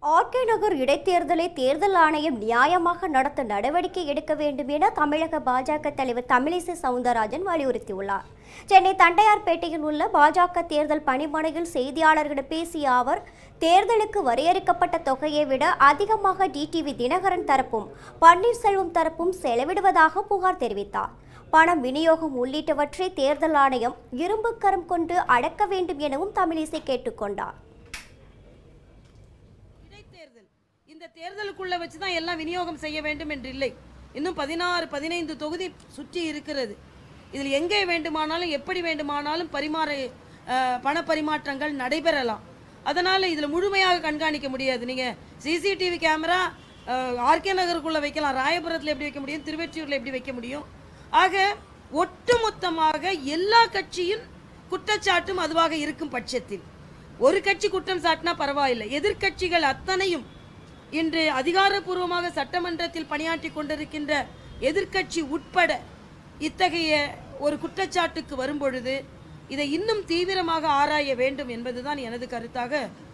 RK நகர் இடைத்தேர்தலை தேர்தல் ஆணையம் நியாயமாக நடத்த நடவடிக்கை எடுக்க வேண்டும் என தமிழக பாஜக தலைவர் தமிழிசை சவுந்தரராஜன் வலியுறுத்தியுள்ளார் சென்னை தண்டையார்பேட்டையில் உள்ள பாஜக தேர்தல் பணிமனையில் செய்தியாளர்களிடம் பேசிய அவர் தேர்தலுக்கு வரையறுக்கப்பட்ட தொகையை விட அதிகமாக டிடிவி தினகரன் தரப்பும் பன்னீர்செல்வம் தரப்பும் செலவிடுவதாக புகார் தெரிவித்தார் பணம் விநியோகம் உள்ளிட்டவற்றை தேர்தல் ஆணையம் இரும்பு கரம் கொண்டு அடக்க வேண்டும் எனவும் தமிழிசை கேட்டுக்கொண்டார் இடைத்தேர்தல் இந்த தேர்தலுக்குள்ள வச்சு தான் எல்லாம் விநியோகம் செய்ய வேண்டும் என்று இல்லை இன்னும் பதினாறு பதினைந்து தொகுதி சுற்றி இருக்கிறது இதில் எங்கே வேண்டுமானாலும் எப்படி வேண்டுமானாலும் பரிமாற அஹ், பண பரிமாற்றங்கள் நடைபெறலாம் அதனால இதில் முழுமையாக கண்காணிக்க முடியாது நீங்க சிசிடிவி கேமரா ஆர்கே நகருக்குள்ள வைக்கலாம் ராயபுரத்தில் எப்படி வைக்க முடியும் திருவெற்றியூர்ல எப்படி வைக்க முடியும் ஆக ஒட்டுமொத்தமாக எல்லா கட்சியின் குற்றச்சாட்டும் அதுவாக இருக்கும் பட்சத்தில் ஒரு கட்சி குற்றம் சாட்டினா பரவாயில்லை எதிர்க்கட்சிகள் அத்தனையும் இன்று அதிகாரப்பூர்வமாக சட்டமன்றத்தில் பணியாற்றி கொண்டிருக்கின்ற எதிர்க்கட்சி உட்பட இத்தகைய ஒரு குற்றச்சாட்டுக்கு வரும்பொழுது இதை இன்னும் தீவிரமாக ஆராய வேண்டும் என்பதுதான் எனது கருத்தாக